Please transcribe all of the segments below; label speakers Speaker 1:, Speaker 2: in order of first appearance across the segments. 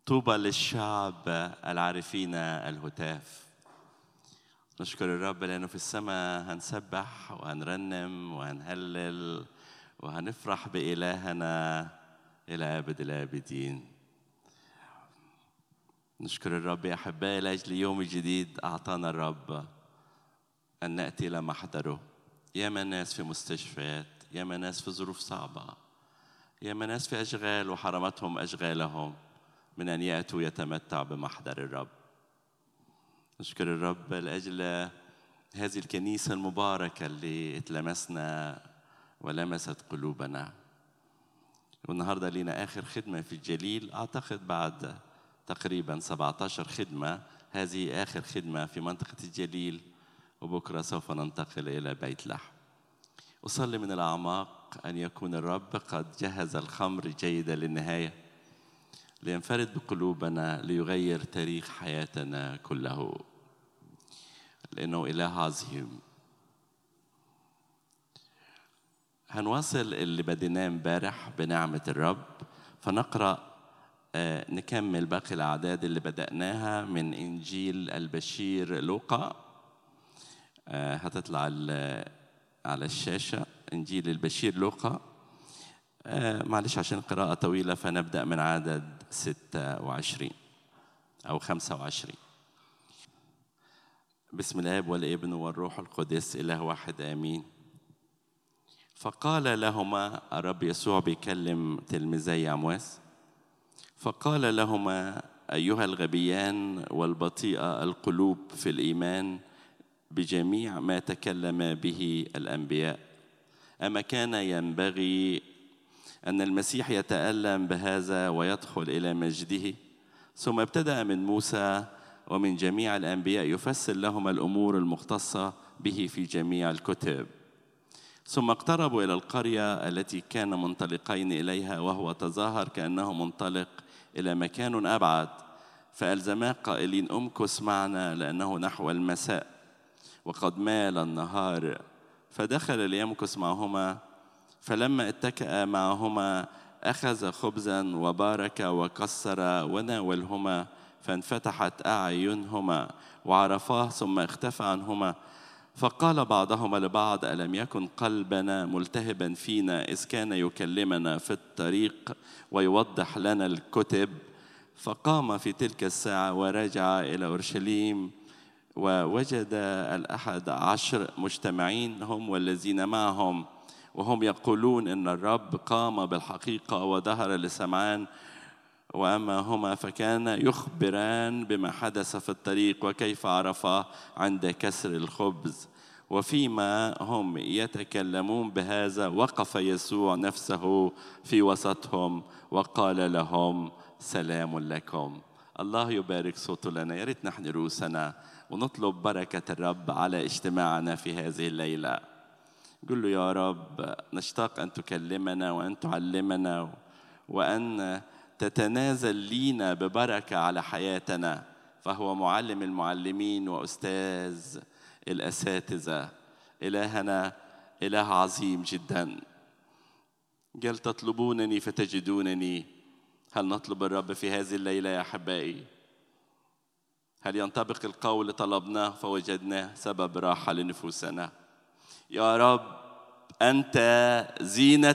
Speaker 1: طوبى للشعب العارفين الهتاف نشكر الرب لأنه في السماء هنسبح وهنرنم وهنهلل وهنفرح بإلهنا إلى أبد الآبدين نشكر الرب يا أحبائي لأجل يوم جديد أعطانا الرب أن نأتي إلى محضره ياما ناس في مستشفيات ياما ناس في ظروف صعبة ياما ناس في أشغال وحرمتهم أشغالهم من أن يأتوا يتمتعوا بمحضر الرب نشكر الرب لأجل هذه الكنيسة المباركة اللي اتلمسنا ولمست قلوبنا والنهاردة لينا آخر خدمة في الجليل أعتقد بعد تقريبا 17 خدمة هذه آخر خدمة في منطقة الجليل وبكرة سوف ننتقل إلى بيت لحم أصلي من الأعماق أن يكون الرب قد جهز الخمر جيدة للنهاية لينفرد بقلوبنا ليغير تاريخ حياتنا كله لأنه إله عظيم هنواصل اللي بديناه امبارح بنعمة الرب فنقرأ آه، نكمل باقي الأعداد اللي بدأناها من إنجيل البشير لوقا آه، هتطلع ال- على الشاشة إنجيل البشير لوقا آه، معلش عشان القراءة طويلة فنبدأ من عدد 26 أو 25 بسم الآب والابن والروح القدس إله واحد آمين فقال لهما الرب يسوع بيكلم تلميذي عمواس فقال لهما أيها الغبيان والبطيئة القلوب في الإيمان بجميع ما تكلم به الأنبياء أما كان ينبغي أن المسيح يتألم بهذا ويدخل إلى مجده ثم ابتدأ من موسى ومن جميع الأنبياء يفسر لهم الأمور المختصة به في جميع الكتب ثم اقتربوا إلى القرية التي كان منطلقين إليها وهو تظاهر كأنه منطلق إلى مكان أبعد فألزماه قائلين امكث معنا لأنه نحو المساء وقد مال النهار فدخل ليمكث معهما فلما اتكأ معهما أخذ خبزا وبارك وكسر وناولهما فانفتحت أعينهما وعرفاه ثم اختفى عنهما فقال بعضهما لبعض ألم يكن قلبنا ملتهبا فينا إذ كان يكلمنا في الطريق ويوضح لنا الكتب فقام في تلك الساعة ورجع إلى أورشليم ووجد الأحد عشر مجتمعين هم والذين معهم وهم يقولون إن الرب قام بالحقيقة وظهر لسمعان وأما هما فكان يخبران بما حدث في الطريق وكيف عرفا عند كسر الخبز وفيما هم يتكلمون بهذا وقف يسوع نفسه في وسطهم وقال لهم سلام لكم الله يبارك صوته لنا يا ريت نحن رؤوسنا ونطلب بركة الرب على اجتماعنا في هذه الليلة قل له يا رب نشتاق أن تكلمنا وأن تعلمنا وأن تتنازل لينا ببركة على حياتنا فهو معلم المعلمين وأستاذ الأساتذة إلهنا إله عظيم جدا قال تطلبونني فتجدونني هل نطلب الرب في هذه الليلة يا أحبائي هل ينطبق القول طلبناه فوجدناه سبب راحة لنفوسنا يا رب أنت زينة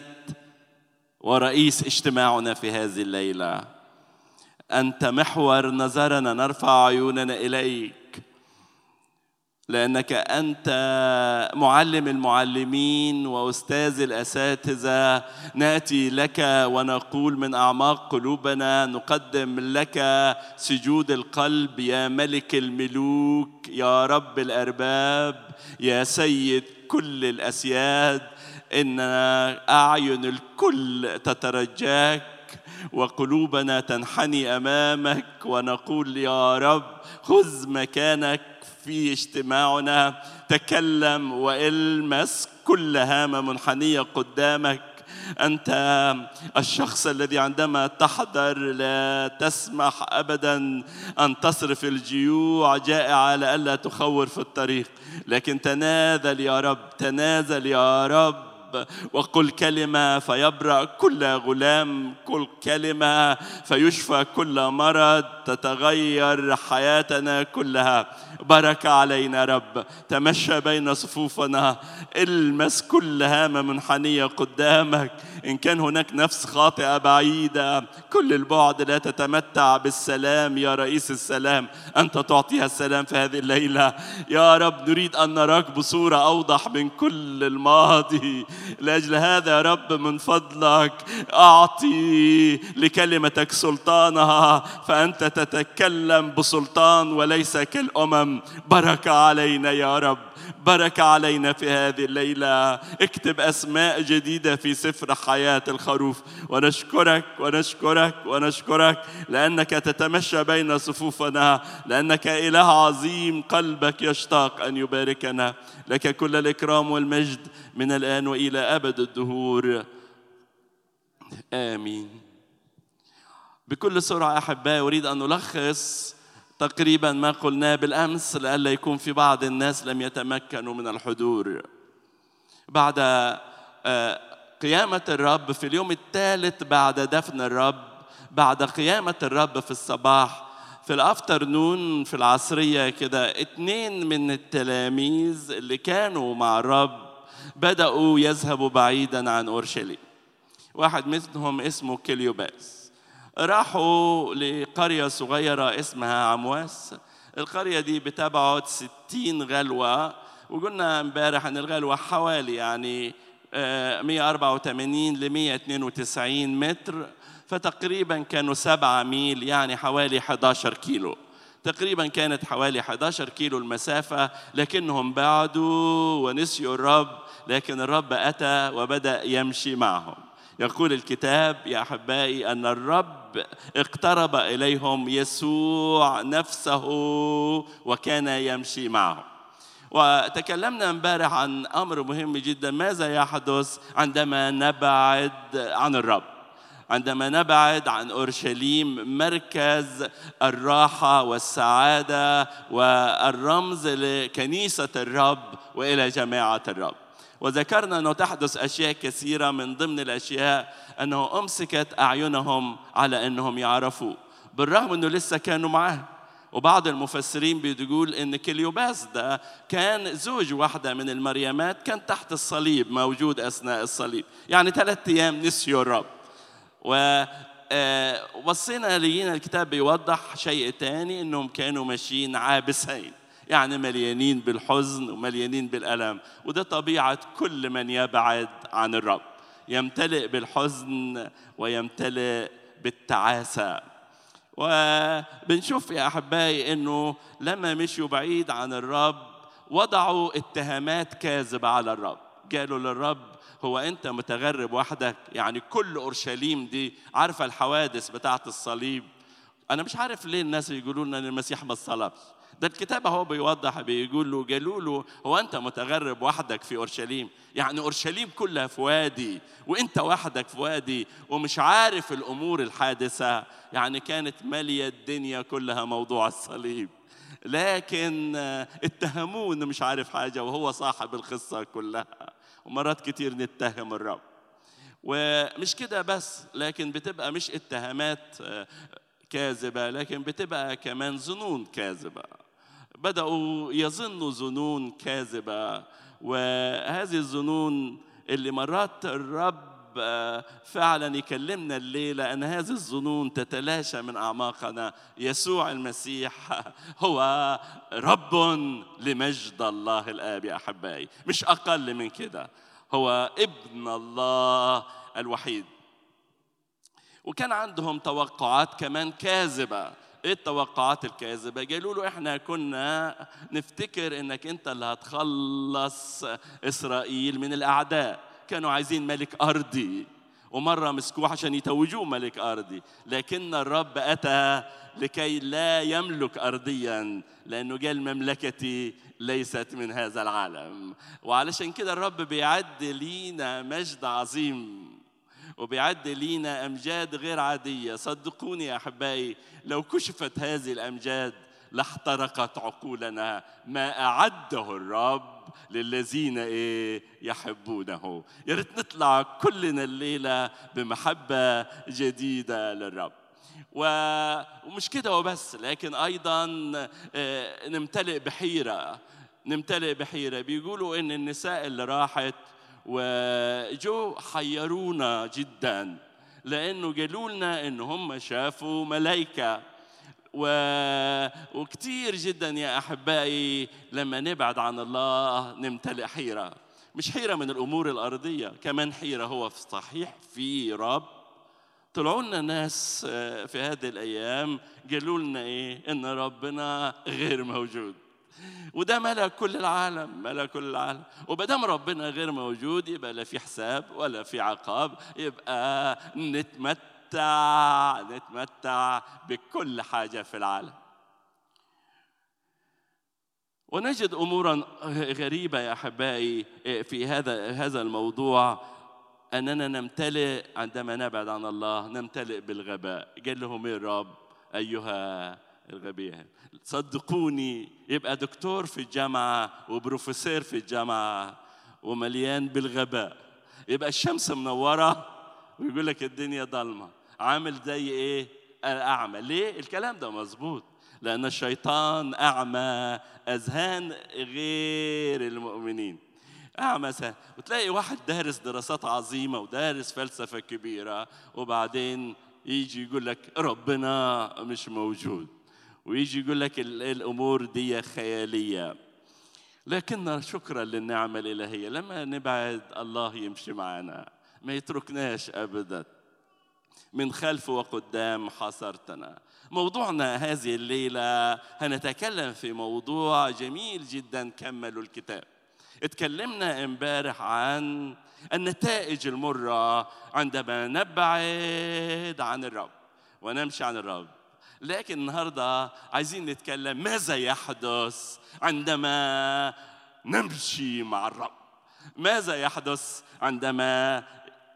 Speaker 1: ورئيس اجتماعنا في هذه الليلة أنت محور نظرنا نرفع عيوننا إليك لأنك أنت معلم المعلمين وأستاذ الأساتذة نأتي لك ونقول من أعماق قلوبنا نقدم لك سجود القلب يا ملك الملوك يا رب الأرباب يا سيد كل الأسياد إن أعين الكل تترجاك وقلوبنا تنحني امامك ونقول يا رب خذ مكانك في اجتماعنا تكلم والمس كل هامه منحنيه قدامك انت الشخص الذي عندما تحضر لا تسمح ابدا ان تصرف الجيوع جائعه لئلا تخور في الطريق لكن تنازل يا رب تنازل يا رب رب وقل كلمة فيبرأ كل غلام كل كلمة فيشفى كل مرض تتغير حياتنا كلها بركة علينا رب تمشى بين صفوفنا المس كل هامة منحنية قدامك إن كان هناك نفس خاطئة بعيدة كل البعد لا تتمتع بالسلام يا رئيس السلام أنت تعطيها السلام في هذه الليلة يا رب نريد أن نراك بصورة أوضح من كل الماضي لأجل هذا يا رب من فضلك أعطي لكلمتك سلطانها فأنت تتكلم بسلطان وليس كالأمم بركة علينا يا رب بركة علينا في هذه الليلة اكتب أسماء جديدة في سفر حياة الخروف ونشكرك ونشكرك ونشكرك لأنك تتمشى بين صفوفنا لأنك إله عظيم قلبك يشتاق أن يباركنا لك كل الإكرام والمجد من الآن وإلى أبد الدهور آمين بكل سرعة أحبائي أريد أن ألخص تقريبا ما قلناه بالامس لئلا يكون في بعض الناس لم يتمكنوا من الحضور بعد قيامه الرب في اليوم الثالث بعد دفن الرب بعد قيامه الرب في الصباح في الافترنون في العصريه كده اتنين من التلاميذ اللي كانوا مع الرب بداوا يذهبوا بعيدا عن اورشليم واحد منهم اسمه كليوباس راحوا لقرية صغيرة اسمها عمواس القرية دي بتبعد 60 غلوة وقلنا امبارح ان الغلوة حوالي يعني 184 ل 192 متر فتقريبا كانوا سبعة ميل يعني حوالي 11 كيلو تقريبا كانت حوالي 11 كيلو المسافة لكنهم بعدوا ونسيوا الرب لكن الرب أتى وبدأ يمشي معهم يقول الكتاب يا احبائي ان الرب اقترب اليهم يسوع نفسه وكان يمشي معهم وتكلمنا امبارح عن امر مهم جدا ماذا يحدث عندما نبعد عن الرب عندما نبعد عن اورشليم مركز الراحه والسعاده والرمز لكنيسه الرب والى جماعه الرب وذكرنا انه تحدث اشياء كثيره من ضمن الاشياء انه امسكت اعينهم على انهم يعرفوا بالرغم انه لسه كانوا معاه وبعض المفسرين بيقول ان كليوباس ده كان زوج واحده من المريمات كان تحت الصليب موجود اثناء الصليب يعني ثلاث ايام نسيوا الرب و وصينا لينا الكتاب بيوضح شيء تاني انهم كانوا ماشيين عابسين يعني مليانين بالحزن ومليانين بالألم وده طبيعة كل من يبعد عن الرب يمتلئ بالحزن ويمتلئ بالتعاسة وبنشوف يا أحبائي أنه لما مشوا بعيد عن الرب وضعوا اتهامات كاذبة على الرب قالوا للرب هو أنت متغرب وحدك يعني كل أورشليم دي عارفة الحوادث بتاعة الصليب أنا مش عارف ليه الناس يقولوا لنا أن المسيح ما اتصلبش ده الكتاب هو بيوضح بيقول له قالوا له هو انت متغرب وحدك في اورشليم يعني اورشليم كلها في وادي وانت وحدك في وادي ومش عارف الامور الحادثه يعني كانت ماليه الدنيا كلها موضوع الصليب لكن اتهموه انه مش عارف حاجه وهو صاحب القصه كلها ومرات كتير نتهم الرب ومش كده بس لكن بتبقى مش اتهامات كاذبه لكن بتبقى كمان ظنون كاذبه بدأوا يظنوا ظنون كاذبة وهذه الظنون اللي مرات الرب فعلا يكلمنا الليلة أن هذه الظنون تتلاشى من أعماقنا يسوع المسيح هو رب لمجد الله الآب يا أحبائي مش أقل من كده هو ابن الله الوحيد وكان عندهم توقعات كمان كاذبه ايه التوقعات الكاذبه قالوا له احنا كنا نفتكر انك انت اللي هتخلص اسرائيل من الاعداء كانوا عايزين ملك ارضي ومره مسكوه عشان يتوجوه ملك ارضي لكن الرب اتى لكي لا يملك ارضيا لانه قال مملكتي ليست من هذا العالم وعلشان كده الرب بيعد لينا مجد عظيم وبيعد لينا امجاد غير عاديه صدقوني يا احبائي لو كشفت هذه الامجاد لاحترقت عقولنا ما اعده الرب للذين ايه يحبونه يا ريت نطلع كلنا الليله بمحبه جديده للرب ومش كده وبس لكن ايضا آه، نمتلئ بحيره نمتلئ بحيره بيقولوا ان النساء اللي راحت وجو حيرونا جدا لانه قالوا لنا ان هم شافوا ملائكه و... وكتير جدا يا احبائي لما نبعد عن الله نمتلئ حيره مش حيره من الامور الارضيه كمان حيره هو في صحيح في رب طلعوا لنا ناس آه، في هذه الايام قالوا لنا ايه ان ربنا غير موجود وده ملا كل العالم ملا كل العالم وبدام ربنا غير موجود يبقى لا في حساب ولا في عقاب يبقى نتمتع نتمتع بكل حاجه في العالم ونجد امورا غريبه يا احبائي في هذا هذا الموضوع اننا نمتلئ عندما نبعد عن الله نمتلئ بالغباء قال لهم ايه الرب ايها الغبية صدقوني يبقى دكتور في الجامعة وبروفيسور في الجامعة ومليان بالغباء يبقى الشمس منورة ويقول لك الدنيا ضلمة عامل زي ايه الأعمى ليه الكلام ده مظبوط لأن الشيطان أعمى أذهان غير المؤمنين أعمى سهل. وتلاقي واحد دارس دراسات عظيمة ودارس فلسفة كبيرة وبعدين يجي يقول لك ربنا مش موجود ويجي يقول لك ال- الامور دي خياليه لكن شكرا للنعمه الالهيه لما نبعد الله يمشي معنا ما يتركناش ابدا من خلف وقدام حاصرتنا موضوعنا هذه الليله هنتكلم في موضوع جميل جدا كملوا الكتاب اتكلمنا امبارح عن النتائج المره عندما نبعد عن الرب ونمشي عن الرب لكن النهارده عايزين نتكلم ماذا يحدث عندما نمشي مع الرب ماذا يحدث عندما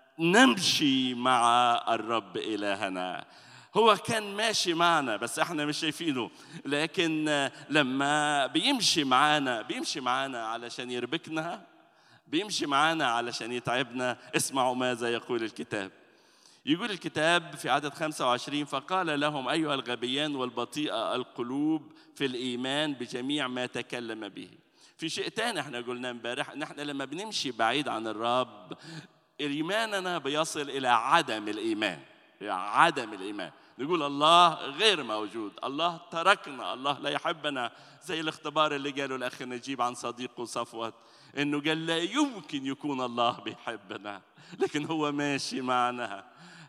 Speaker 1: نمشي مع الرب إلهنا هو كان ماشي معنا بس احنا مش شايفينه لكن لما بيمشي معانا بيمشي معانا علشان يربكنا بيمشي معانا علشان يتعبنا اسمعوا ماذا يقول الكتاب يقول الكتاب في عدد 25 فقال لهم أيها الغبيان والبطيئة القلوب في الإيمان بجميع ما تكلم به في شيء تاني احنا قلنا امبارح ان احنا لما بنمشي بعيد عن الرب ايماننا بيصل الى عدم الايمان إلى عدم الايمان نقول الله غير موجود الله تركنا الله لا يحبنا زي الاختبار اللي قاله الاخ نجيب عن صديقه صفوت انه قال لا يمكن يكون الله بيحبنا لكن هو ماشي معنا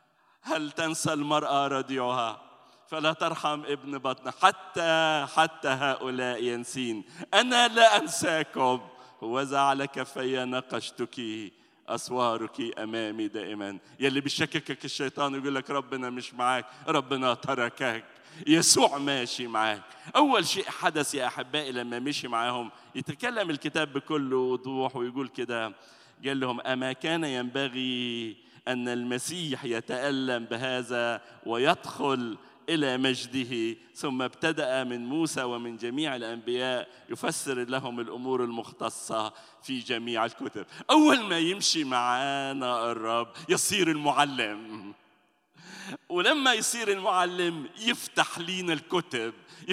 Speaker 1: هل تنسى المرأة رضيعها فلا ترحم ابن بطن حتى حتى هؤلاء ينسين أنا لا أنساكم ووزع على كفي نقشتك أسوارك أمامي دائما يلي بيشككك الشيطان يقول لك ربنا مش معاك ربنا تركك يسوع ماشي معاك أول شيء حدث يا أحبائي لما مشي معاهم يتكلم الكتاب بكل وضوح ويقول كده قال لهم أما كان ينبغي أن المسيح يتألم بهذا ويدخل إلى مجده ثم ابتدأ من موسى ومن جميع الأنبياء يفسر لهم الأمور المختصة في جميع الكتب أول ما يمشي معانا الرب يصير المعلم ولما يصير المعلم يفتح لينا الكتب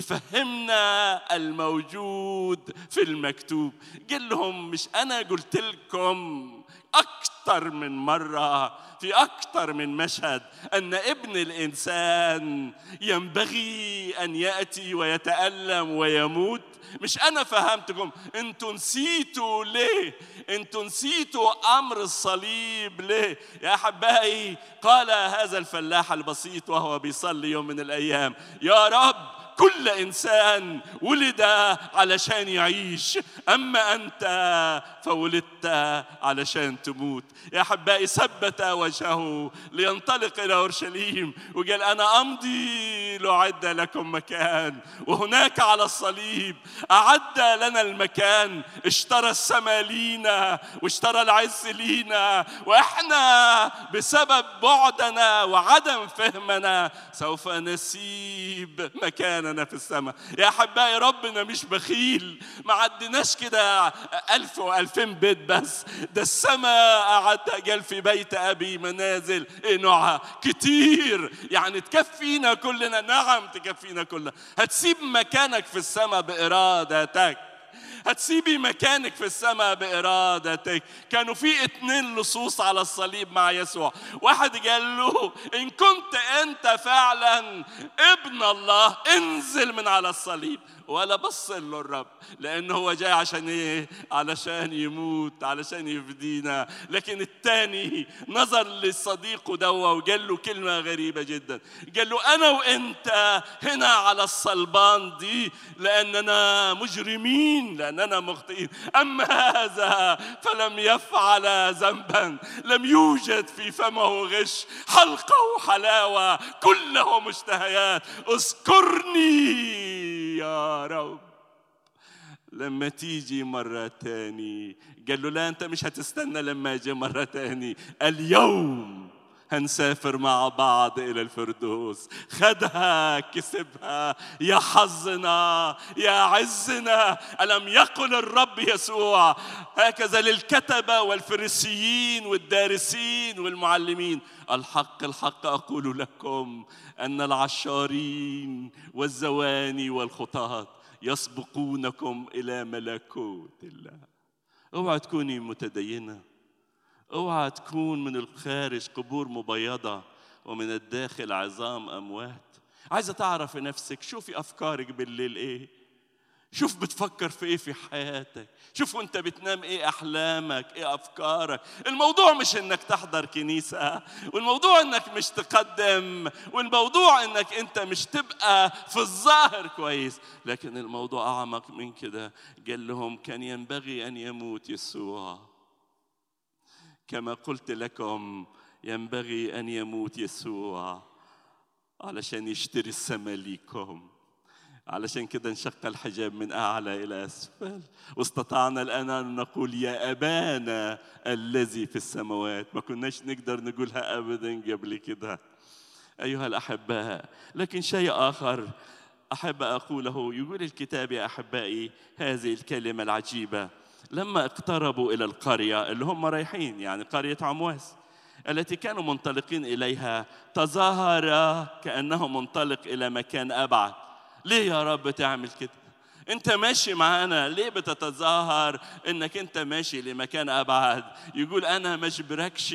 Speaker 1: يفهمنا الموجود في المكتوب قال لهم مش أنا قلت لكم أكثر من مرة في أكثر من مشهد أن ابن الإنسان ينبغي أن يأتي ويتألم ويموت مش أنا فهمتكم أنتوا نسيتوا ليه أنتوا نسيتوا أمر الصليب ليه يا أحبائي قال هذا الفلاح البسيط وهو بيصلي يوم من الأيام يا رب كل انسان ولد علشان يعيش اما انت فولدت علشان تموت يا احبائي ثبت وجهه لينطلق الى اورشليم وقال انا امضي لاعد لكم مكان وهناك على الصليب اعد لنا المكان اشترى السماء لينا واشترى العز لينا واحنا بسبب بعدنا وعدم فهمنا سوف نسيب مكان مكاننا في السماء يا أحبائي ربنا مش بخيل ما عدناش كده ألف وألفين بيت بس ده السماء قعدت قال في بيت أبي منازل إيه نوعها كتير يعني تكفينا كلنا نعم تكفينا كلنا هتسيب مكانك في السماء بإرادتك هتسيبي مكانك في السماء بإرادتك كانوا في اتنين لصوص على الصليب مع يسوع واحد قال له إن كنت أنت فعلا ابن الله انزل من على الصليب ولا بص له الرب لأنه هو جاي عشان إيه؟ علشان يموت علشان يفدينا لكن الثاني نظر لصديقه دوا وقال له كلمة غريبة جدا قال له أنا وأنت هنا على الصلبان دي لأننا مجرمين لأننا مخطئين أما هذا فلم يفعل ذنبا لم يوجد في فمه غش حلقة وحلاوة كله مشتهيات اذكرني يا رب لما تيجي مرة تاني قال له لا أنت مش هتستنى لما أجي مرة تاني اليوم هنسافر مع بعض إلى الفردوس خدها كسبها يا حظنا يا عزنا ألم يقل الرب يسوع هكذا للكتبة والفريسيين والدارسين والمعلمين الحق الحق أقول لكم أن العشارين والزواني والخطاة يسبقونكم إلى ملكوت الله اوعى تكوني متدينه اوعى تكون من الخارج قبور مبيضة ومن الداخل عظام أموات عايزة تعرف نفسك شوفي أفكارك بالليل إيه شوف بتفكر في ايه في حياتك شوف وانت بتنام ايه احلامك ايه افكارك الموضوع مش انك تحضر كنيسه والموضوع انك مش تقدم والموضوع انك انت مش تبقى في الظاهر كويس لكن الموضوع اعمق من كده قال لهم كان ينبغي ان يموت يسوع كما قلت لكم ينبغي ان يموت يسوع علشان يشتري السماء ليكم علشان كده انشق الحجاب من اعلى الى اسفل واستطعنا الان ان نقول يا ابانا الذي في السماوات ما كناش نقدر نقولها ابدا قبل كده ايها الاحباء لكن شيء اخر احب اقوله يقول الكتاب يا احبائي هذه الكلمه العجيبه لما اقتربوا الى القريه اللي هم رايحين يعني قريه عمواس التي كانوا منطلقين اليها تظاهر كانه منطلق الى مكان ابعد ليه يا رب تعمل كده انت ماشي معانا ليه بتتظاهر انك انت ماشي لمكان ابعد يقول انا ما اجبركش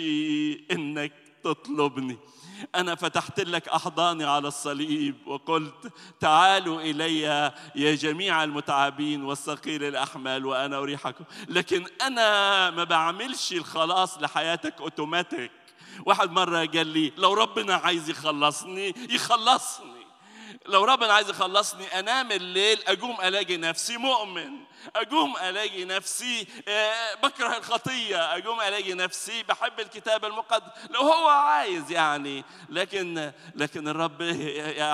Speaker 1: انك تطلبني أنا فتحت لك أحضاني على الصليب وقلت تعالوا إلي يا جميع المتعبين والثقيل الأحمال وأنا أريحكم لكن أنا ما بعملش الخلاص لحياتك أوتوماتيك واحد مرة قال لي لو ربنا عايز يخلصني يخلصني لو ربنا عايز يخلصني انام الليل اقوم الاقي نفسي مؤمن اقوم الاقي نفسي بكره الخطيه اقوم الاقي نفسي بحب الكتاب المقدس لو هو عايز يعني لكن لكن الرب يا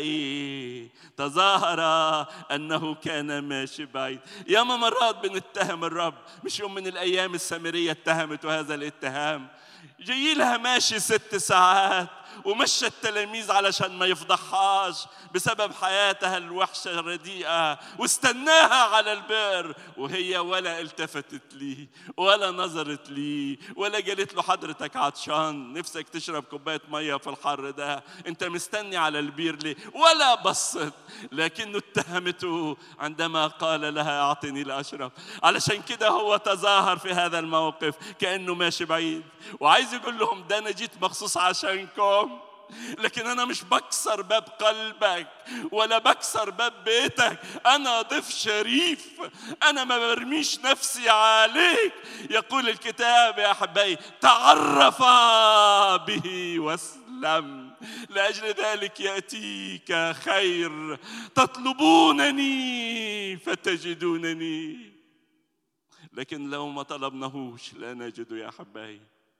Speaker 1: احبائي تظاهر انه كان ماشي بعيد ياما مرات بنتهم الرب مش يوم من الايام السامريه اتهمته هذا الاتهام جاي لها ماشي ست ساعات ومشى التلاميذ علشان ما يفضحهاش بسبب حياتها الوحشة الرديئة واستناها على البئر وهي ولا التفتت لي ولا نظرت لي ولا قالت له حضرتك عطشان نفسك تشرب كوباية مية في الحر ده انت مستني على البير ليه ولا بصت لكنه اتهمته عندما قال لها اعطني لاشرب علشان كده هو تظاهر في هذا الموقف كانه ماشي بعيد وعايز يقول لهم ده انا جيت مخصوص عشانكم لكن انا مش بكسر باب قلبك ولا بكسر باب بيتك انا ضيف شريف انا ما برميش نفسي عليك يقول الكتاب يا احبائي تعرف به واسلم لاجل ذلك ياتيك خير تطلبونني فتجدونني لكن لو ما طلبناهوش لا نجده يا احبائي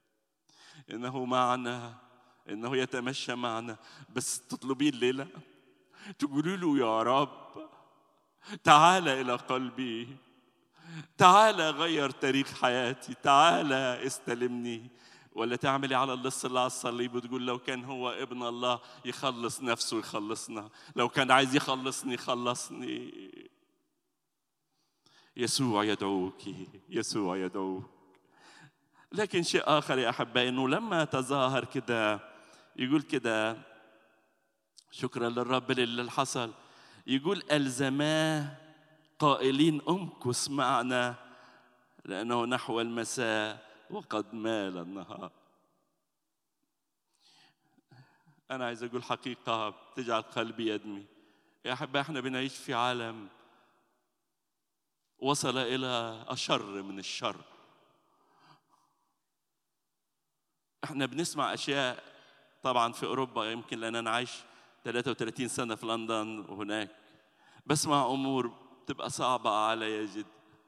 Speaker 1: انه معنا انه يتمشى معنا بس تطلبيه الليله تقولي له يا رب تعال الى قلبي تعال غير تاريخ حياتي تعال استلمني ولا تعملي على اللص اللي على الصليب وتقول لو كان هو ابن الله يخلص نفسه يخلصنا لو كان عايز يخلصني خلصني يسوع يدعوك يسوع يدعوك لكن شيء آخر يا أحبائي أنه لما تظاهر كده يقول كده شكرا للرب للي حصل يقول ألزماه قائلين امكث معنا لأنه نحو المساء وقد مال النهار أنا عايز أقول حقيقة بتجعل قلبي يدمي يا أحبائي احنا بنعيش في عالم وصل إلى أشر من الشر احنا بنسمع أشياء طبعا في أوروبا يمكن لأن أنا عايش 33 سنة في لندن وهناك بسمع أمور بتبقى صعبة علي جدا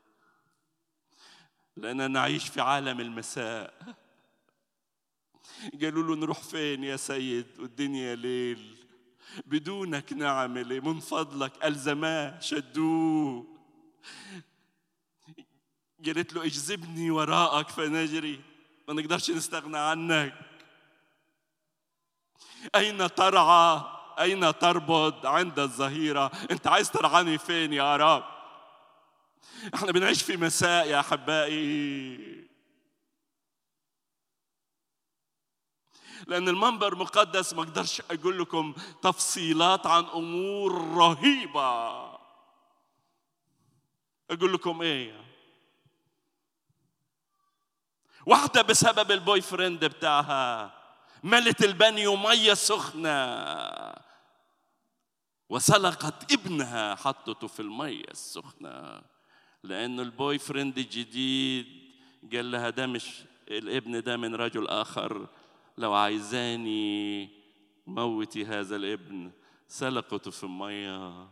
Speaker 1: لأننا نعيش في عالم المساء قالوا له نروح فين يا سيد والدنيا ليل بدونك نعمل من فضلك ألزماه شدوه قالت له اجذبني وراءك فنجري ما نقدرش نستغنى عنك أين ترعى أين تربض عند الظهيرة أنت عايز ترعاني فين يا رب احنا بنعيش في مساء يا أحبائي لأن المنبر مقدس ما أقدرش أقول لكم تفصيلات عن أمور رهيبة أقول لكم إيه واحدة بسبب البوي فريند بتاعها ملت البانيو مية سخنة وسلقت ابنها حطته في المية السخنة لأنه البوي فريند الجديد قال لها ده مش الابن ده من رجل آخر لو عايزاني موتي هذا الابن سلقته في المية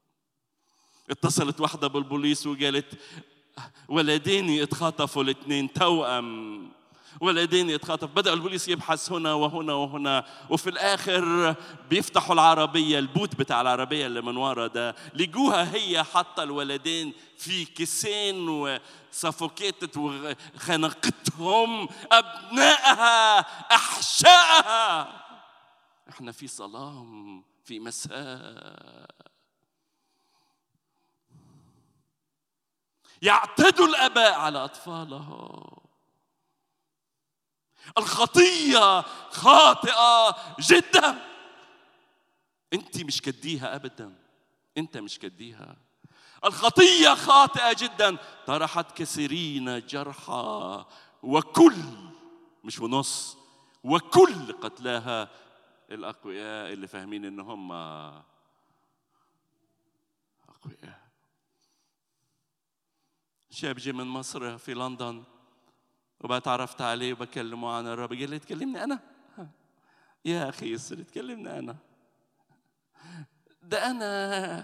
Speaker 1: اتصلت واحدة بالبوليس وقالت ولدين اتخطفوا الاثنين توأم ولدين اتخطف بدأ البوليس يبحث هنا وهنا وهنا وفي الآخر بيفتحوا العربية البوت بتاع العربية اللي من ورا ده لقوها هي حاطة الولدين في كيسين وسفوكيتت وخنقتهم أبنائها أحشائها احنا في صلاة في مساء يعتدوا الاباء على اطفالهم الخطيه خاطئه جدا انت مش كديها ابدا انت مش كديها الخطيه خاطئه جدا طرحت كثيرين جرحى وكل مش ونص وكل قتلاها الاقوياء اللي فاهمين ان هم اقوياء شاب جه من مصر في لندن وبقى تعرفت عليه وبكلمه عن الرب قال لي تكلمني انا يا اخي يسر تكلمني انا ده انا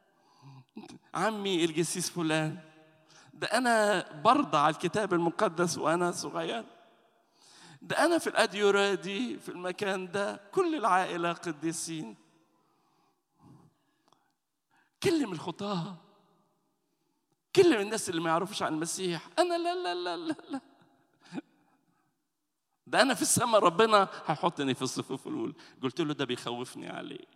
Speaker 1: عمي القسيس فلان ده انا برضع الكتاب المقدس وانا صغير ده انا في الاديوره دي في المكان ده كل العائله قديسين كلم الخطاه كلم الناس اللي ما يعرفوش عن المسيح انا لا لا لا لا, لا. ده انا في السماء ربنا هيحطني في الصفوف الاولى قلت له ده بيخوفني عليك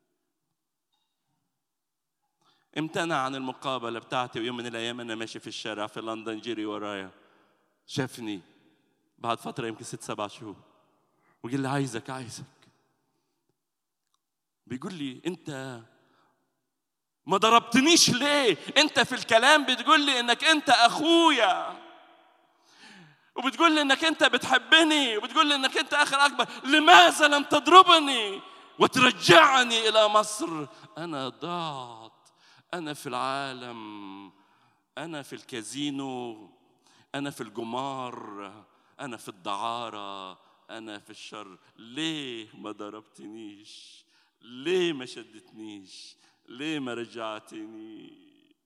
Speaker 1: امتنع عن المقابله بتاعتي ويوم من الايام انا ماشي في الشارع في لندن جري ورايا شافني بعد فتره يمكن ست سبع شهور وقال لي عايزك عايزك بيقول لي انت ما ضربتنيش ليه انت في الكلام بتقول لي انك انت اخويا وبتقول لي انك انت بتحبني وبتقول لي انك انت اخر اكبر لماذا لم تضربني وترجعني الى مصر انا ضعت انا في العالم انا في الكازينو انا في الجمار انا في الدعاره انا في الشر ليه ما ضربتنيش ليه ما شدتنيش ليه ما رجعتني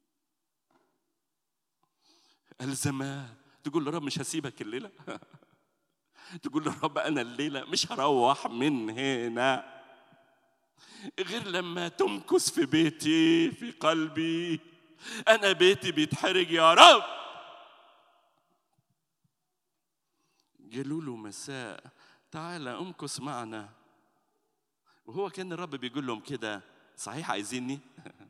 Speaker 1: الزمان تقول له رب مش هسيبك الليله تقول له رب انا الليله مش هروح من هنا غير لما تمكث في بيتي في قلبي انا بيتي بيتحرج يا رب قالوا له مساء تعال امكث معنا وهو كان الرب بيقول لهم كده صحيح عايزيني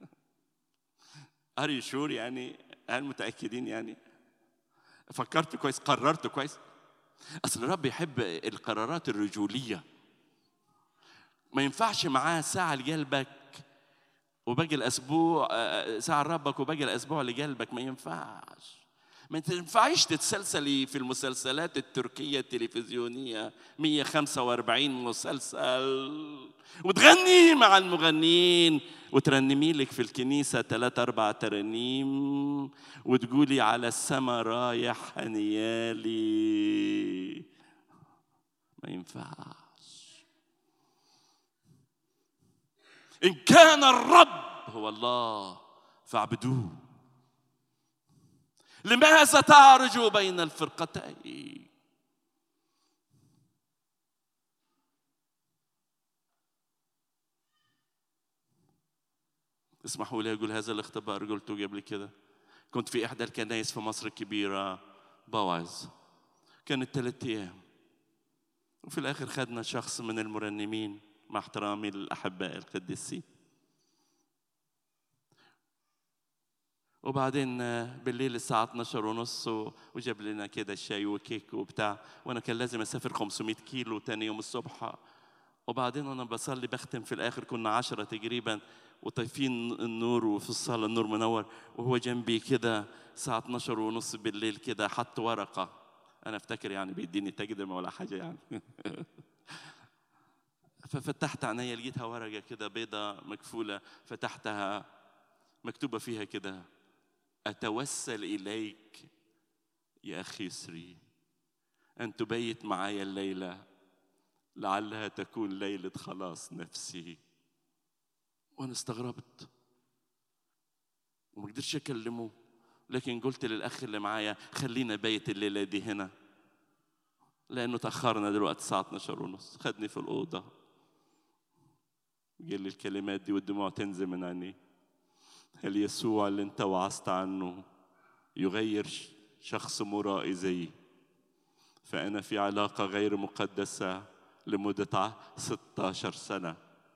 Speaker 1: ار شور يعني هل متاكدين يعني فكرت كويس قررت كويس اصل الرب يحب القرارات الرجوليه ما ينفعش معاه ساعه لقلبك وباقي الاسبوع آه، ساعه لربك وباقي الاسبوع لقلبك ما ينفعش ما تنفعيش تتسلسلي في المسلسلات التركية التلفزيونية 145 مسلسل وتغني مع المغنيين وترنمي لك في الكنيسة ثلاثة أربع ترانيم وتقولي على السما رايح هنيالي ما ينفعش إن كان الرب هو الله فاعبدوه لماذا تعرج بين الفرقتين اسمحوا لي اقول هذا الاختبار قلته قبل كده كنت في احدى الكنائس في مصر الكبيره بوعظ كانت ثلاث ايام وفي الاخر خدنا شخص من المرنمين مع احترامي للاحباء القديسين وبعدين بالليل الساعة 12 ونص وجاب لنا كده شاي وكيك وبتاع وأنا كان لازم أسافر 500 كيلو تاني يوم الصبح وبعدين وأنا بصلي بختم في الآخر كنا عشرة تقريبا وطايفين النور وفي الصالة النور منور وهو جنبي كده الساعة 12 ونص بالليل كده حط ورقة أنا أفتكر يعني بيديني تقدمة ولا حاجة يعني ففتحت عينيا لقيتها ورقة كده بيضة مكفولة فتحتها مكتوبة فيها كده أتوسل إليك يا أخي يسري أن تبيت معي الليلة لعلها تكون ليلة خلاص نفسي وأنا استغربت وما قدرتش أكلمه لكن قلت للأخ اللي معايا خلينا بيت الليلة دي هنا لأنه تأخرنا دلوقتي الساعة 12 ونص خدني في الأوضة قال لي الكلمات دي والدموع تنزل من عينيه هل يسوع اللي انت وعظت عنه يغير شخص مرائي زيي فأنا في علاقة غير مقدسة لمدة 16 سنة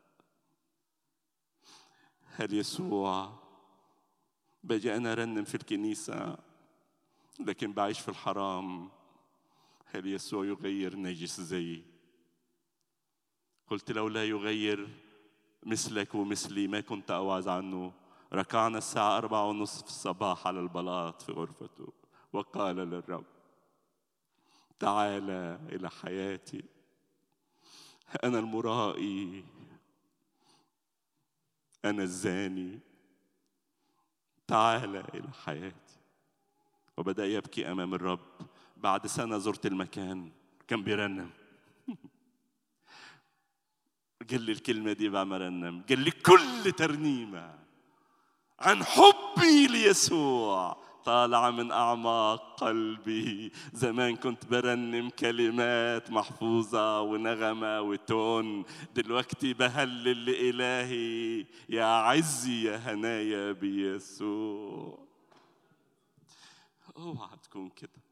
Speaker 1: هل يسوع باجي أنا أرنم في الكنيسة لكن بعيش في الحرام هل يسوع يغير نجس زيي قلت لو لا يغير مثلك ومثلي ما كنت أوعظ عنه ركعنا الساعة أربعة ونصف الصباح على البلاط في غرفته وقال للرب تعال إلى حياتي أنا المرائي أنا الزاني تعال إلى حياتي وبدأ يبكي أمام الرب بعد سنة زرت المكان كان بيرنم قال لي الكلمة دي بعد ما رنم قال لي كل ترنيمة عن حبي ليسوع طالعة من أعماق قلبي زمان كنت برنم كلمات محفوظة ونغمة وتون دلوقتي بهلل لإلهي يا عزي يا هنايا بيسوع اوعى تكون كده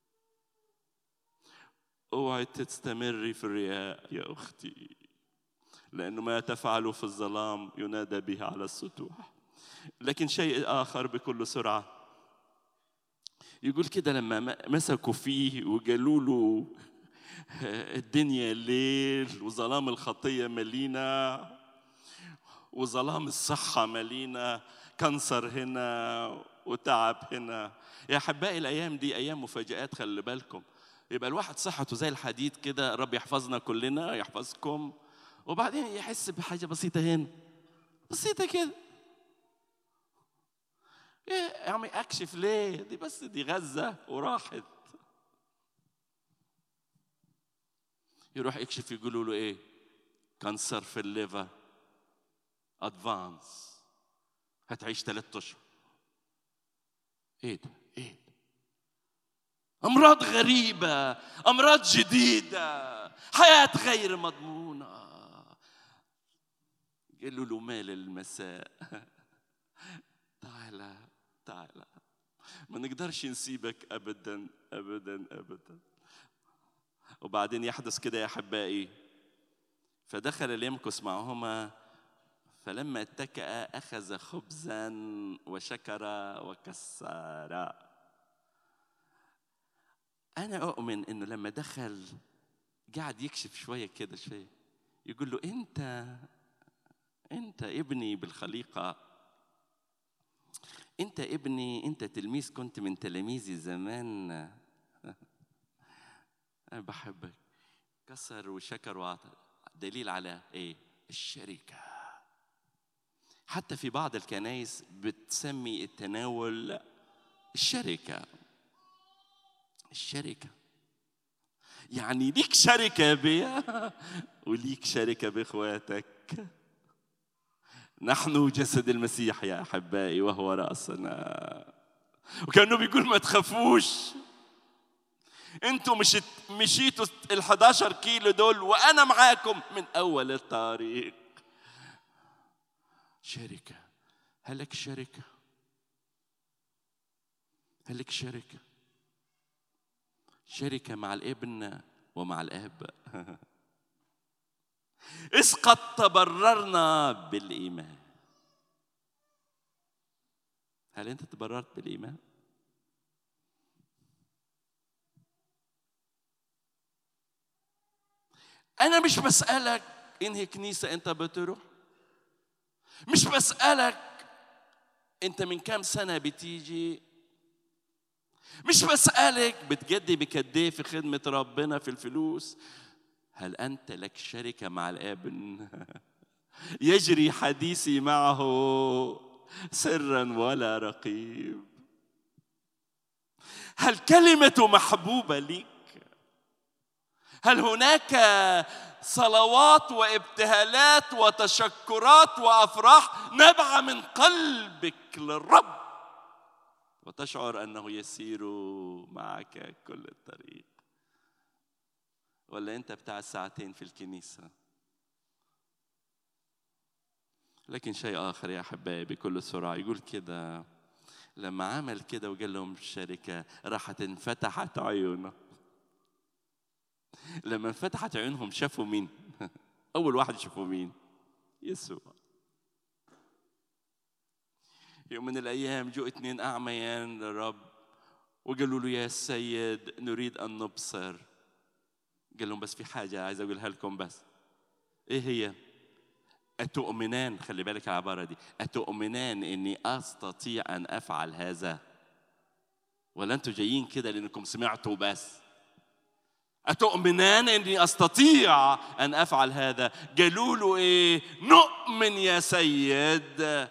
Speaker 1: اوعي تستمري في الرياء يا اختي لانه ما تفعله في الظلام ينادى به على السطوح لكن شيء اخر بكل سرعه يقول كده لما مسكوا فيه وقالوا له الدنيا الليل وظلام الخطيه ملينا وظلام الصحه ملينا كنسر هنا وتعب هنا يا احبائي الايام دي ايام مفاجات خلي بالكم يبقى الواحد صحته زي الحديد كده رب يحفظنا كلنا يحفظكم وبعدين يحس بحاجه بسيطه هنا بسيطه كده ايه يا عم اكشف ليه دي بس دي غزه وراحت يروح يكشف يقولوا له ايه كانسر في الليفر ادفانس هتعيش ثلاثة اشهر ايه ده ايه ده امراض غريبه امراض جديده حياه غير مضمونه قالوا له مال المساء تعالى تعالى ما نقدرش نسيبك ابدا ابدا ابدا وبعدين يحدث كده يا احبائي فدخل ليمكث معهما فلما اتكأ أخذ خبزا وشكر وكسر أنا أؤمن إنه لما دخل قاعد يكشف شوية كده شوية يقول له أنت أنت ابني بالخليقة أنت ابني أنت تلميذ كنت من تلاميذي زمان أنا بحبك كسر وشكر وعطى دليل على إيه؟ الشركة حتى في بعض الكنائس بتسمي التناول الشركة الشركة يعني ليك شركة بيا وليك شركة بإخواتك نحن جسد المسيح يا أحبائي وهو رأسنا وكأنه بيقول ما تخافوش انتوا مشيت مشيتوا ال 11 كيلو دول وانا معاكم من اول الطريق شركه هل لك شركه هل لك شركه شركه مع الابن ومع الاب إذ قد تبررنا بالإيمان هل أنت تبررت بالإيمان؟ أنا مش بسألك إنهي كنيسة أنت بتروح مش بسألك أنت من كام سنة بتيجي مش بسألك بتجدي بكديه في خدمة ربنا في الفلوس هل أنت لك شركة مع الابن يجري حديثي معه سرا ولا رقيب هل كلمة محبوبة ليك هل هناك صلوات وابتهالات وتشكرات وافراح نبع من قلبك للرب وتشعر انه يسير معك كل الطريق ولا انت بتاع الساعتين في الكنيسه لكن شيء اخر يا احبائي بكل سرعه يقول كده لما عمل كده وقال لهم الشركه راحت انفتحت عيونه لما انفتحت عيونهم شافوا مين اول واحد شافوا مين يسوع يوم من الايام جو اتنين اعميان للرب وقالوا له يا سيد نريد ان نبصر قال لهم بس في حاجه عايز اقولها لكم بس ايه هي أتؤمنان خلي بالك العبارة دي أتؤمنان إني أستطيع أن أفعل هذا ولا أنتوا جايين كده لأنكم سمعتوا بس أتؤمنان إني أستطيع أن أفعل هذا قالوا له إيه نؤمن يا سيد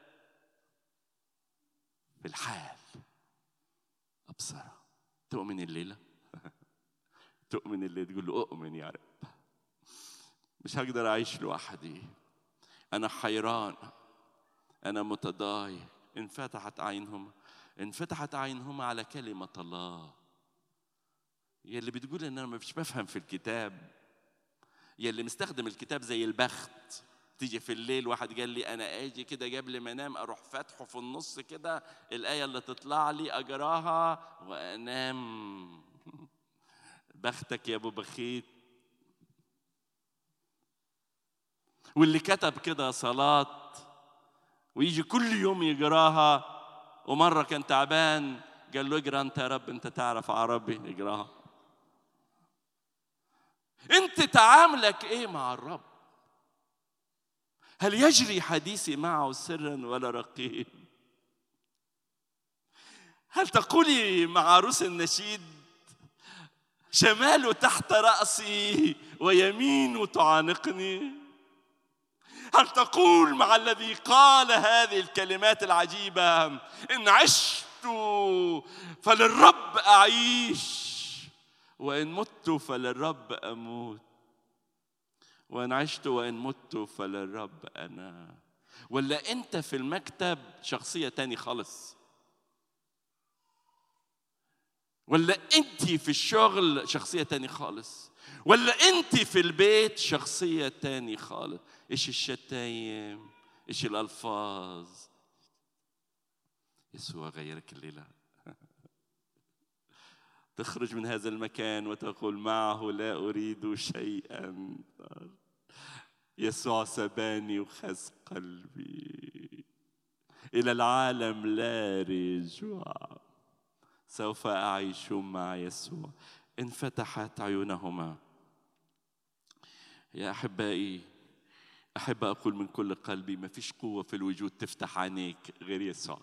Speaker 1: بالحال أبصر تؤمن الليلة تؤمن الليلة تقول له أؤمن يا رب مش هقدر أعيش لوحدي أنا حيران أنا متضايق انفتحت عينهم انفتحت عينهم على كلمة الله يلي بتقول ان انا مش بفهم في الكتاب يلي مستخدم الكتاب زي البخت تيجي في الليل واحد قال لي انا اجي كده قبل ما انام اروح فاتحه في النص كده الايه اللي تطلع لي اجراها وانام بختك يا ابو بخيت واللي كتب كده صلاه ويجي كل يوم يقراها ومره كان تعبان قال له اقرا انت يا رب انت تعرف عربي اقراها انت تعاملك ايه مع الرب هل يجري حديثي معه سرا ولا رقيب هل تقولي مع عروس النشيد شماله تحت رأسي ويمين تعانقني هل تقول مع الذي قال هذه الكلمات العجيبة إن عشت فللرب أعيش وإن مت فللرب أموت وإن عشت وإن مت فللرب أنا ولا أنت في المكتب شخصية تاني خالص ولا أنت في الشغل شخصية تاني خالص ولا أنت في البيت شخصية تاني خالص إيش الشتايم إيش الألفاظ يسوع غيرك الليلة تخرج من هذا المكان وتقول معه لا أريد شيئا يسوع سباني وخز قلبي إلى العالم لا رجوع سوف أعيش مع يسوع انفتحت عيونهما يا أحبائي أحب أقول من كل قلبي ما فيش قوة في الوجود تفتح عينيك غير يسوع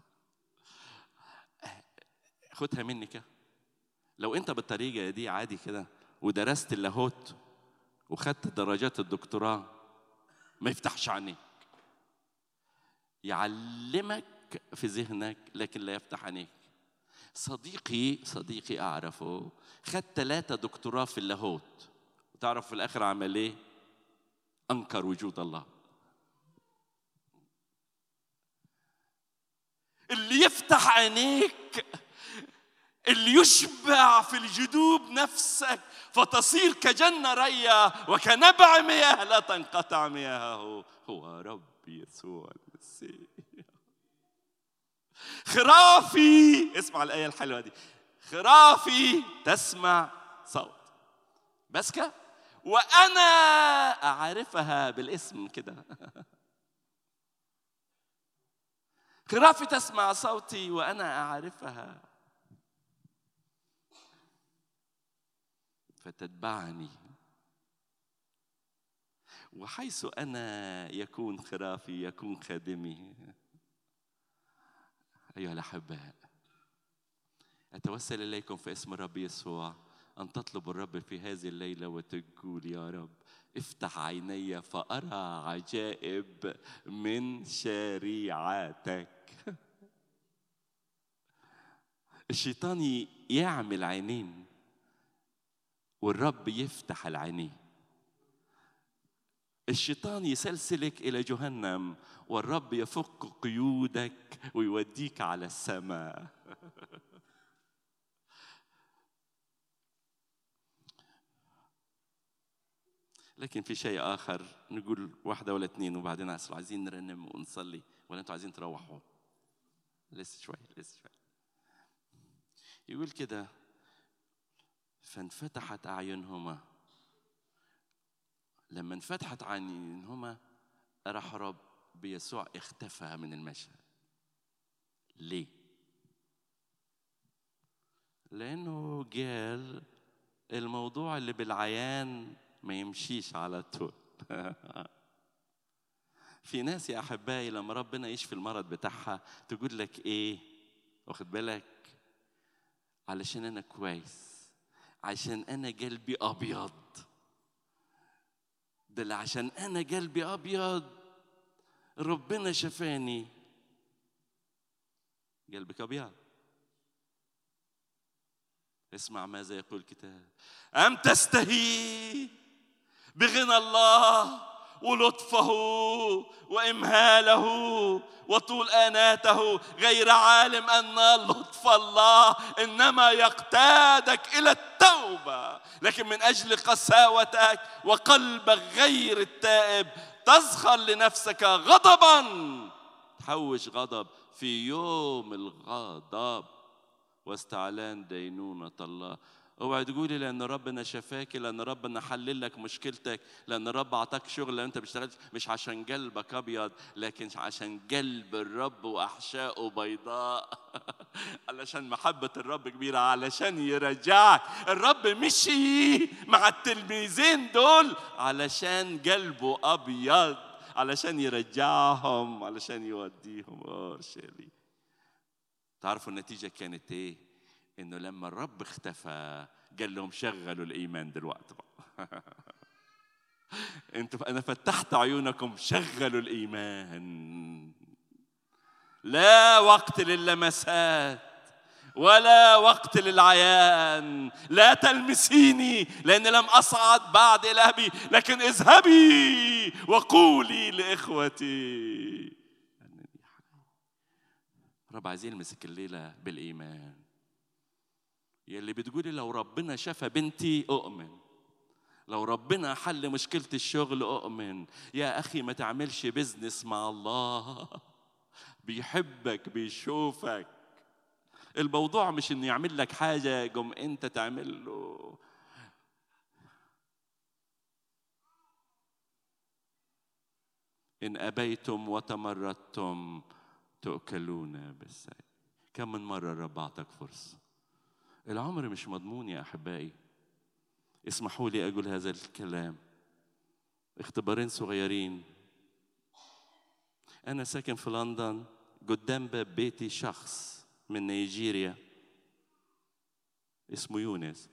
Speaker 1: خدها مني كده لو أنت بالطريقة دي عادي كده ودرست اللاهوت وخدت درجات الدكتوراه ما يفتحش عينيك يعلمك في ذهنك لكن لا يفتح عينيك صديقي صديقي أعرفه خد ثلاثة دكتوراه في اللاهوت وتعرف في الآخر عمل إيه؟ أنكر وجود الله اللي يفتح عينيك اللي يشبع في الجدوب نفسك فتصير كجنة ريا وكنبع مياه لا تنقطع مياهه هو رب يسوع المسيح خرافي اسمع الآية الحلوة دي خرافي تسمع صوت بس كده وأنا أعرفها بالاسم كده خرافي تسمع صوتي وأنا أعرفها فتتبعني وحيث أنا يكون خرافي يكون خادمي أيها الأحباء أتوسل إليكم في اسم الرب يسوع أن تطلبوا الرب في هذه الليلة وتقول يا رب افتح عيني فأرى عجائب من شريعتك الشيطان يعمل عينين والرب يفتح العينين الشيطان يسلسلك إلى جهنم والرب يفك قيودك ويوديك على السماء لكن في شيء آخر نقول واحدة ولا اثنين وبعدين أصل عايزين نرنم ونصلي ولا أنتوا عايزين تروحوا لسه شوي لسه شوي يقول كده فانفتحت أعينهما لما انفتحت عينهما راح رب بيسوع اختفى من المشهد ليه لانه قال الموضوع اللي بالعيان ما يمشيش على طول في ناس يا احبائي لما ربنا يشفي المرض بتاعها تقول لك ايه واخد بالك علشان انا كويس عشان انا قلبي ابيض ده اللي عشان انا قلبي ابيض ربنا شفاني قلبك ابيض اسمع ماذا يقول الكتاب ام تستهي بغنى الله ولطفه وامهاله وطول اناته غير عالم ان لطف الله انما يقتادك الى التوبه لكن من اجل قساوتك وقلبك غير التائب تزخر لنفسك غضبا تحوش غضب في يوم الغضب واستعلان دينونة الله اوعي تقولي لان ربنا شفاك لان ربنا حلل لك مشكلتك لان رب اعطاك شغل انت بتشتغل مش عشان قلبك ابيض لكن عشان قلب الرب واحشائه بيضاء علشان محبه الرب كبيره علشان يرجعك الرب مشي مع التلميذين دول علشان قلبه ابيض علشان يرجعهم علشان يوديهم اورشليم تعرفوا النتيجه كانت ايه انه لما الرب اختفى قال لهم شغلوا الايمان دلوقتي بقى انتوا انا فتحت عيونكم شغلوا الايمان لا وقت للمسات ولا وقت للعيان لا تلمسيني لأني لم أصعد بعد إلى أبي لكن اذهبي وقولي لإخوتي رب عايز يلمسك الليلة بالإيمان يلي بتقولي لو ربنا شفى بنتي أؤمن لو ربنا حل مشكلة الشغل أؤمن يا أخي ما تعملش بزنس مع الله بيحبك بيشوفك الموضوع مش انه يعمل لك حاجه قم انت تعمل له ان ابيتم وتمردتم تؤكلون بالسيف كم من مره الرب اعطاك فرصه العمر مش مضمون يا احبائي اسمحوا لي اقول هذا الكلام اختبارين صغيرين انا ساكن في لندن قدام باب بيتي شخص من نيجيريا اسمه يونس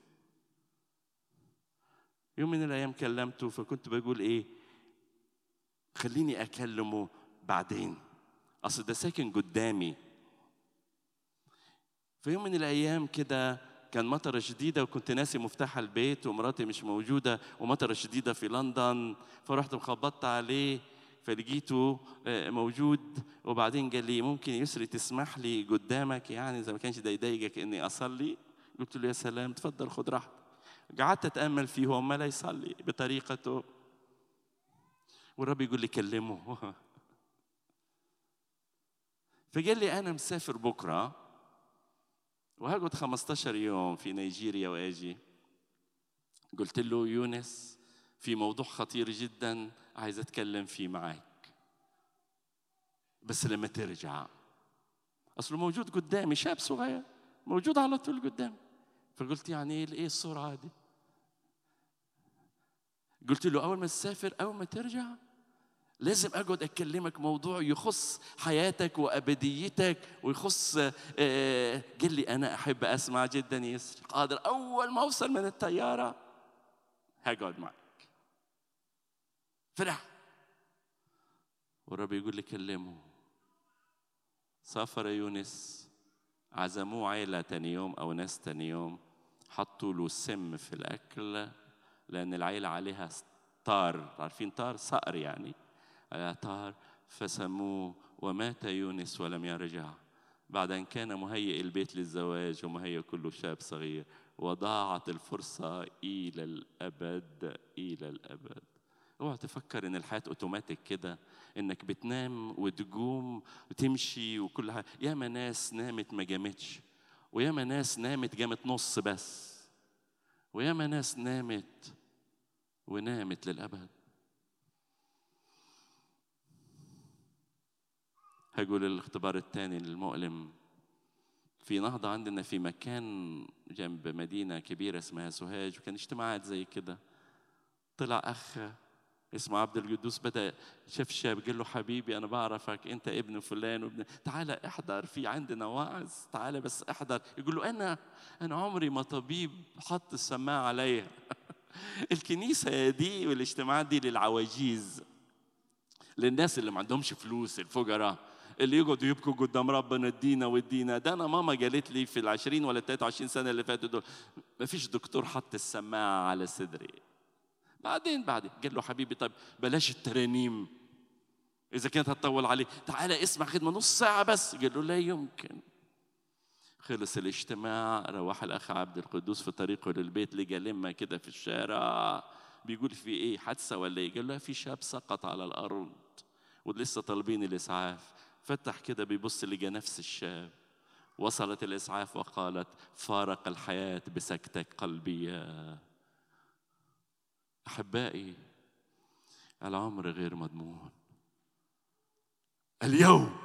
Speaker 1: يوم من الايام كلمته فكنت بقول ايه خليني اكلمه بعدين اصل ده ساكن قدامي في يوم من الايام كده كان مطره شديده وكنت ناسي مفتاح البيت ومراتي مش موجوده ومطره شديده في لندن فرحت مخبطت عليه فلقيته موجود وبعدين قال لي ممكن يسري تسمح لي قدامك يعني اذا ما كانش ده يضايقك اني اصلي قلت له يا سلام تفضل خد راحتك قعدت اتامل فيه هو ما لا يصلي بطريقته والرب يقول لي كلمه فقال لي انا مسافر بكره وهقعد 15 يوم في نيجيريا واجي قلت له يونس في موضوع خطير جدا عايز اتكلم فيه معاك بس لما ترجع اصله موجود قدامي شاب صغير موجود على طول قدامي فقلت يعني ايه ايه السرعه دي قلت له اول ما تسافر اول ما ترجع لازم اقعد اكلمك موضوع يخص حياتك وابديتك ويخص قال لي انا احب اسمع جدا يسري قادر اول ما اوصل من الطياره هقعد معك فرح والرب يقول لي كلمه سافر يونس عزموه عيلة تاني يوم أو ناس تاني يوم حطوا له سم في الأكل لأن العيلة عليها طار عارفين طار صقر يعني طار فسموه ومات يونس ولم يرجع بعد أن كان مهيئ البيت للزواج ومهيئ كل شاب صغير وضاعت الفرصة إلى الأبد إلى الأبد اوعى تفكر ان الحياه اوتوماتيك كده انك بتنام وتقوم وتمشي وكل حاجه ياما ناس نامت ما جامتش وياما ناس نامت جامت نص بس وياما ناس نامت ونامت للابد هقول الاختبار الثاني المؤلم في نهضة عندنا في مكان جنب مدينة كبيرة اسمها سوهاج وكان اجتماعات زي كده طلع أخ اسمه عبد القدوس بدا شاف شاب قال له حبيبي انا بعرفك انت ابن فلان وابن تعالى احضر في عندنا واعظ تعالى بس احضر يقول له انا انا عمري ما طبيب حط السماعه عليا الكنيسه دي والاجتماعات دي للعواجيز للناس اللي ما عندهمش فلوس الفقراء اللي يقعدوا يبكوا قدام ربنا ادينا وادينا ده انا ماما قالت لي في العشرين ولا 23 سنه اللي فاتوا دول ما فيش دكتور حط السماعه على صدري بعدين بعدين قال له حبيبي طيب بلاش الترانيم اذا كانت هتطول عليه تعالى اسمع خدمه نص ساعه بس قال له لا يمكن خلص الاجتماع روح الاخ عبد القدوس في طريقه للبيت لقى لمه كده في الشارع بيقول في ايه حادثه ولا ايه قال له في شاب سقط على الارض ولسه طالبين الاسعاف فتح كده بيبص لقى نفس الشاب وصلت الاسعاف وقالت فارق الحياه بسكته قلبيه احبائي العمر غير مضمون اليوم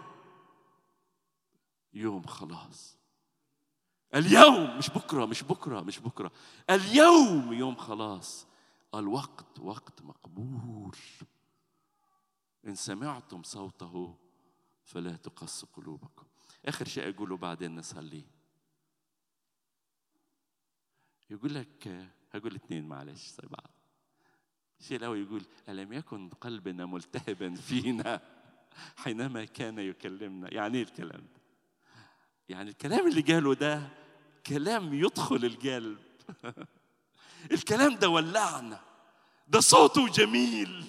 Speaker 1: يوم خلاص اليوم مش بكره مش بكره مش بكره اليوم يوم خلاص الوقت وقت مقبول ان سمعتم صوته فلا تقص قلوبكم اخر شيء اقوله بعدين نصلي يقول لك هقول اثنين معلش زي بعض شيء الاول يقول الم يكن قلبنا ملتهبا فينا حينما كان يكلمنا يعني ايه الكلام ده يعني الكلام اللي قاله ده كلام يدخل القلب الكلام ده ولعنا ده صوته جميل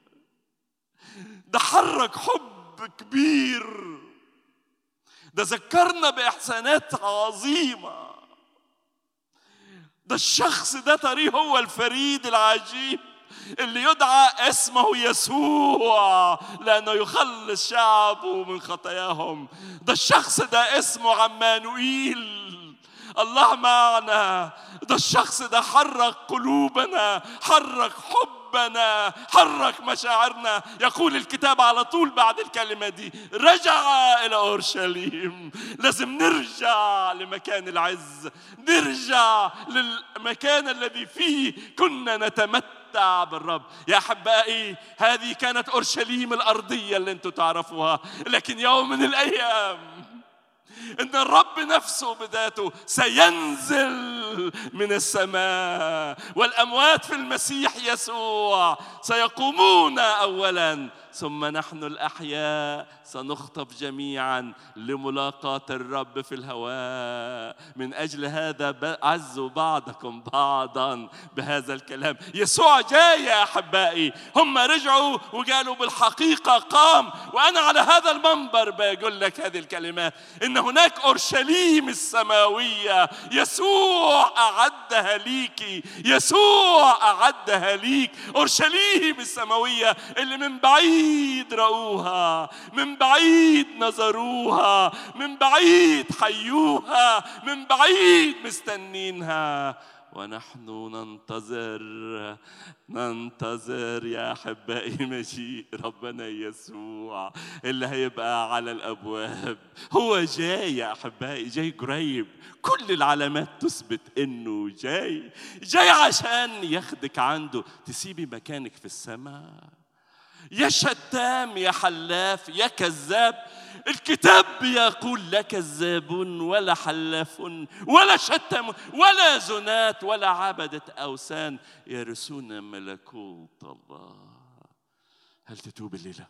Speaker 1: ده حرك حب كبير ده ذكرنا باحسانات عظيمه ده الشخص ده طريق هو الفريد العجيب اللي يدعى اسمه يسوع لأنه يخلص شعبه من خطاياهم ده الشخص ده اسمه عمانوئيل الله معنا ده الشخص ده حرك قلوبنا حرك حبنا حرك مشاعرنا يقول الكتاب على طول بعد الكلمة دي رجع إلى أورشليم لازم نرجع لمكان العز نرجع للمكان الذي فيه كنا نتمتع بالرب يا أحبائي هذه كانت أورشليم الأرضية اللي أنتم تعرفوها لكن يوم من الأيام ان الرب نفسه بذاته سينزل من السماء والاموات في المسيح يسوع سيقومون اولا ثم نحن الاحياء سنخطف جميعا لملاقاه الرب في الهواء من اجل هذا عزوا بعضكم بعضا بهذا الكلام يسوع جاي يا احبائي هم رجعوا وقالوا بالحقيقه قام وانا على هذا المنبر بقول لك هذه الكلمات ان هناك اورشليم السماويه يسوع اعدها ليكي يسوع اعدها ليك اورشليم السماويه اللي من بعيد بعيد رأوها من بعيد نظروها من بعيد حيوها من بعيد مستنينها ونحن ننتظر ننتظر يا احبائي مجيء ربنا يسوع اللي هيبقى على الابواب هو جاي يا احبائي جاي قريب كل العلامات تثبت انه جاي جاي عشان ياخدك عنده تسيبي مكانك في السماء يا شتام يا حلاف يا كذاب الكتاب يقول لا كذابون ولا حلافون ولا شتم ولا زنات ولا عبدة أوثان يرثون ملكوت الله هل تتوب الليلة؟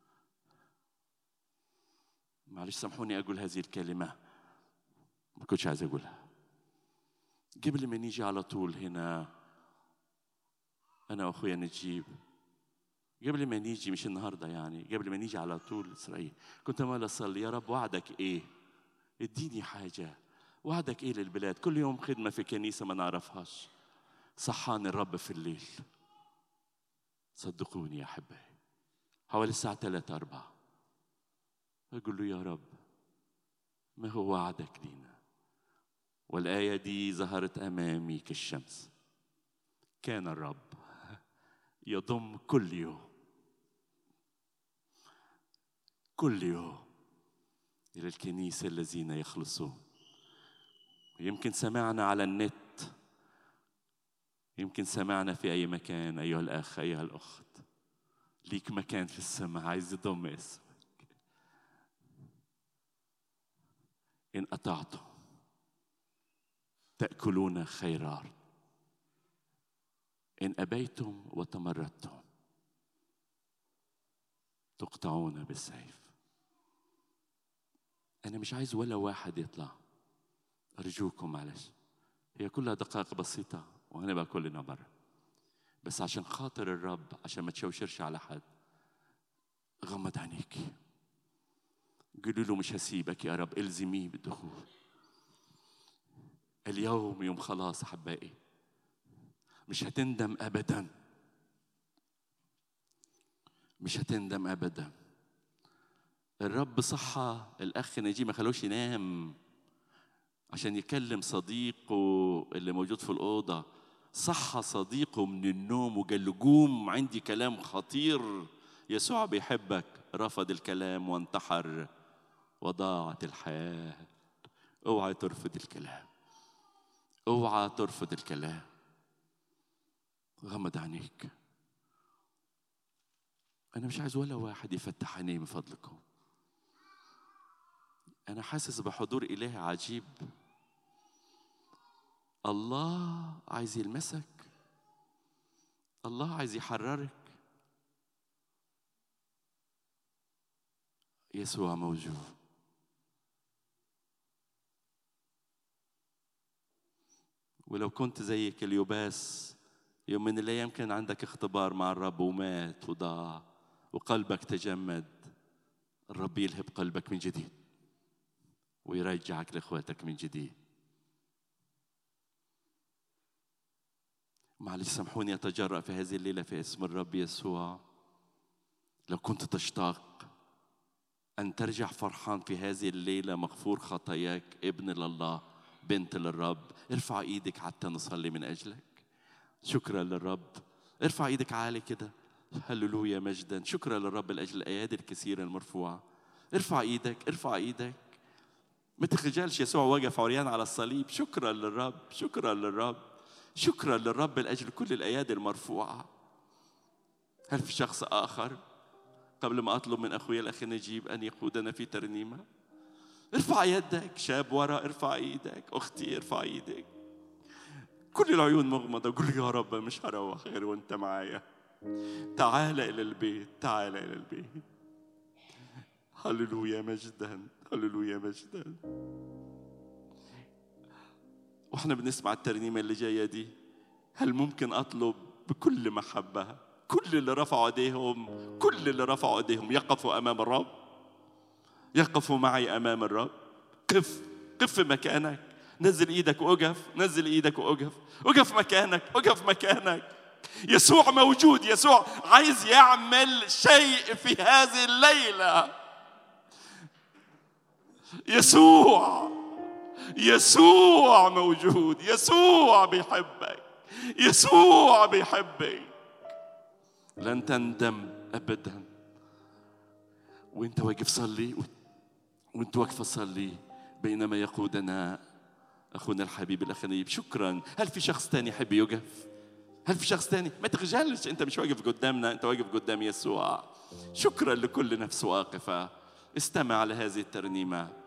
Speaker 1: معلش سامحوني أقول هذه الكلمة ما كنتش عايز أقولها قبل ما نيجي على طول هنا أنا وأخويا نجيب قبل ما نيجي مش النهارده يعني قبل ما نيجي على طول اسرائيل كنت عمال اصلي يا رب وعدك ايه؟ اديني حاجه وعدك ايه للبلاد؟ كل يوم خدمه في كنيسه ما نعرفهاش صحاني الرب في الليل صدقوني يا احبائي حوالي الساعه 3 4 اقول له يا رب ما هو وعدك لينا والايه دي ظهرت امامي كالشمس كان الرب يضم كل يوم كل يوم إلى الكنيسة الذين يخلصون يمكن سمعنا على النت يمكن سمعنا في أي مكان أيها الأخ أيها الأخت ليك مكان في السماء عايز يضم اسمك إن أطعتم تأكلون خيرات إن أبيتم وتمردتم تقطعون بالسيف أنا مش عايز ولا واحد يطلع أرجوكم معلش هي كلها دقائق بسيطة وهنبقى كلنا برا بس عشان خاطر الرب عشان ما تشوشرش على حد غمض عينيك قولوا له مش هسيبك يا رب الزميه بالدخول اليوم يوم خلاص احبائي مش هتندم ابدا مش هتندم ابدا الرب صحى الاخ نجيب ما خلوش ينام عشان يكلم صديقه اللي موجود في الاوضه صحى صديقه من النوم وقال له قوم عندي كلام خطير يسوع بيحبك رفض الكلام وانتحر وضاعت الحياه اوعى ترفض الكلام اوعى ترفض الكلام غمض عينيك أنا مش عايز ولا واحد يفتح عينيه من فضلكم أنا حاسس بحضور إله عجيب الله عايز يلمسك الله عايز يحررك يسوع موجود ولو كنت زي كليوباس يوم من الايام كان عندك اختبار مع الرب ومات وضاع وقلبك تجمد الرب يلهب قلبك من جديد ويرجعك لاخواتك من جديد معلش سامحوني أتجرأ في هذه الليلة في اسم الرب يسوع لو كنت تشتاق أن ترجع فرحان في هذه الليلة مغفور خطاياك ابن لله بنت للرب ارفع ايدك حتى نصلي من أجلك شكرا للرب ارفع ايدك عالي كده هللويا مجدا شكرا للرب لاجل الايادي الكثيره المرفوعه ارفع ايدك ارفع ايدك ما تخجلش يسوع وقف عريان على الصليب شكرا للرب شكرا للرب شكرا للرب لاجل كل الايادي المرفوعه هل في شخص اخر قبل ما اطلب من اخوي الاخ نجيب ان يقودنا في ترنيمه ارفع يدك شاب ورا ارفع ايدك اختي ارفع ايدك كل العيون مغمضة قول يا رب مش هروح غير وانت معايا تعال إلى البيت تعال إلى البيت هللويا مجدا هللويا مجدا واحنا بنسمع الترنيمة اللي جاية دي هل ممكن أطلب بكل محبة كل اللي رفعوا ايديهم كل اللي رفعوا ايديهم يقفوا امام الرب يقفوا معي امام الرب قف قف في مكانك نزل ايدك واقف نزل ايدك واقف اقف مكانك اقف مكانك يسوع موجود يسوع عايز يعمل شيء في هذه الليله يسوع يسوع موجود يسوع بيحبك يسوع بيحبك لن تندم ابدا وانت واقف صلي وانت واقفه صلي بينما يقودنا اخونا الحبيب الاخ نيب شكرا هل في شخص تاني يحب يقف هل في شخص تاني ما تخجلش انت مش واقف قدامنا انت واقف قدام يسوع شكرا لكل نفس واقفه استمع لهذه الترنيمه